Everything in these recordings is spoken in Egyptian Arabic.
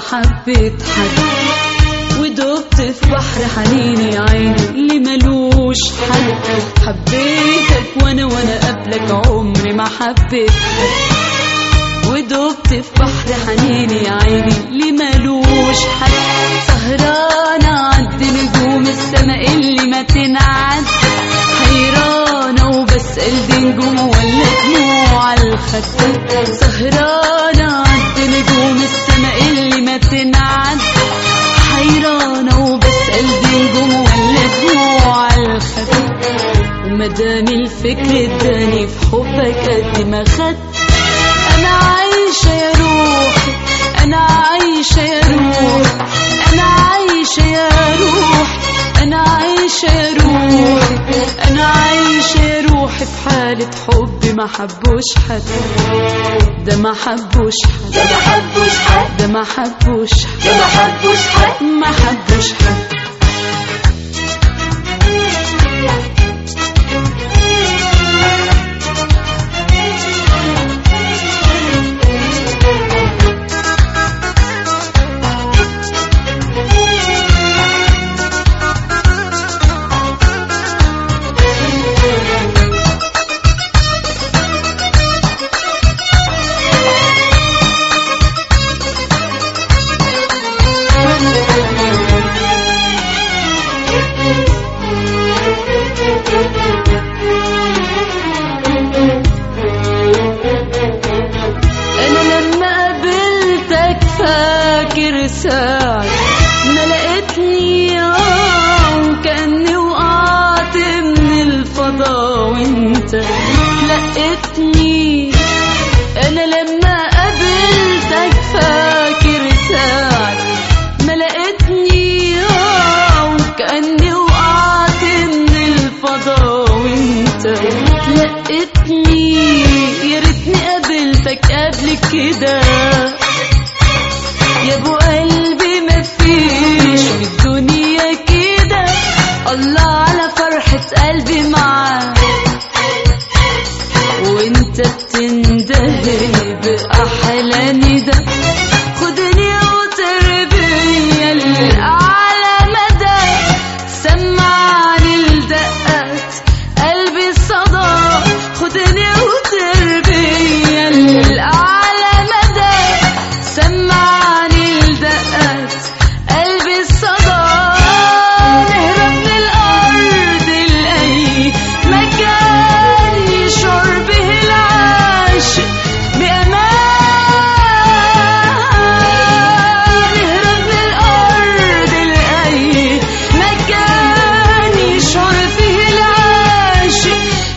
حبيت حد ودوبت في بحر حنيني عيني اللي ملوش حد حبيتك وانا وانا قبلك عمري ما حبيت حد ودوبت في بحر حنيني عيني اللي ملوش حد سهرانة عد نجوم السما اللي ما تنعد حيرانة وبسأل دي نجوم ولا دموع الخد سهرانة عد نجوم السما اللي ما تنعد حيرانة وبسأل دي نجوم ولا دموع الخد ومدام الفكر اداني في حبك قد ما خد انا عايشة يا روحي انا عايشة يا روحي انا عايشة يا روحي انا عايشة يا روحي انا عايشة يا روحي في حالة حب ما حبوش حد ده ما حبوش حد ده ما حبوش حد ده ما حبوش حد ده ما حبوش حد ما حبوش حد انا لما قابلتك فاكر ساعة ما لقيتني آه وكأني وقعت من الفضا وانت لقيتني انا لما قابلتك فاكر ساعة ما لقيتني آه وكأني وقعت من الفضا وانت لقيتني يا ريتني قابلتك قبل كده يا ابو قلبي مفيش في الدنيا كده الله على فرحة قلبي معاك وانت بتندهي بأحلى ندى خدني وتربية لأعلى مدى سمعني لدقات قلبي الصدى خدني وتربية لأعلى مدى سمعني لدقات قلبي الصدى نهرب من الأرض لأي مكان يشعر به العاشق بأمان نهرب من الأرض لأي مكان يشعر فيه العاشق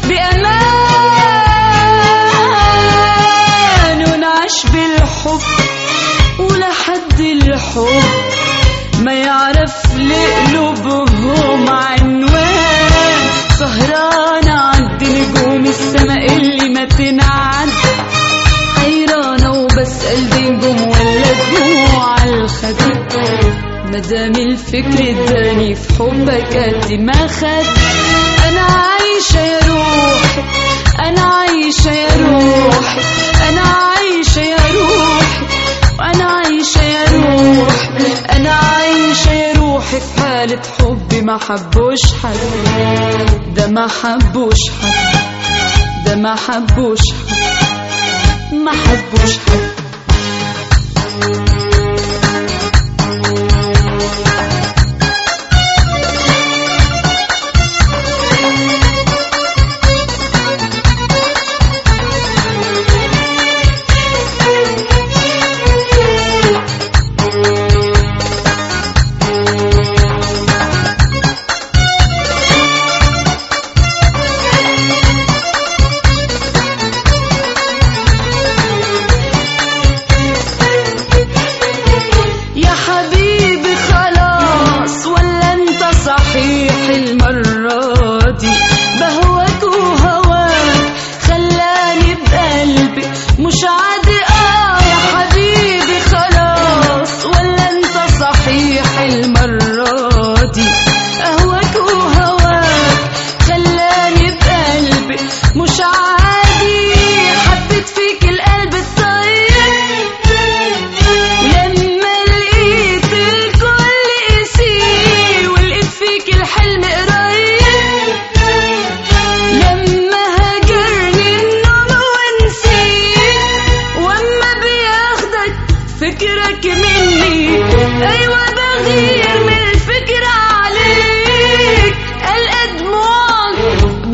بأمان ونعيش بالحب ولحد الحب ما يعرف لقلوبهم عنوان سهرانة عند نجوم السما اللي ما تنعد حيرانة وبسأل دي نجوم ولا دموع الخد مدام الفكر اداني في حبك قد ما خد انا عايشة يا روحي انا عايشة يا روحي انا عايشة يا روحي وانا عايشة يا روحي انا عايشة يا روحي في حالة حب ما حبوش حد ده ما حبوش حد ده ما حبوش حد ما حبوش حد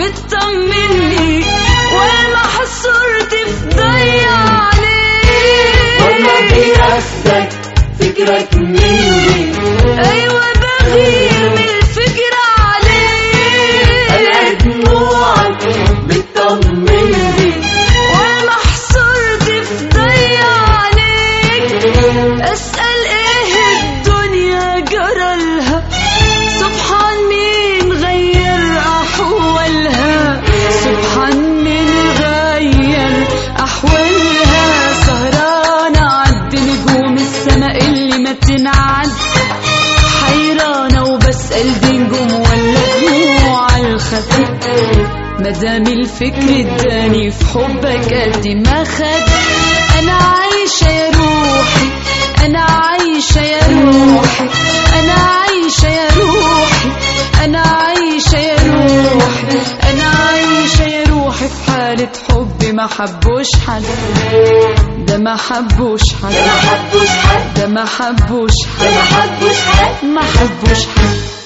بتطمني والمحصور تفضيع والله عليك بنفسك فكرك مني ايوه بغير من الفكرة انا عليك دموعك بتطمني والمحصور تفضيع عليك اسأل ايه الدنيا جرالها سبحان مين غير احوالها سبحان مين غير احوالها سهرانة عد نجوم السماء اللي ما بتنعد حيرانة وبسأل دي نجوم ولا دموع الخفي مدام الفكر اداني في حبك قد ما خد انا عايشة يا روحي انا عايشة يا روحي انا عايشة يا روحي انا عايشة يا روحي انا عايشة يا روحي في حالة حب ما حبوش حد ده ما حبوش حد ما حبوش حد ده ما حبوش ما حد حبوش حد ما حبوش حد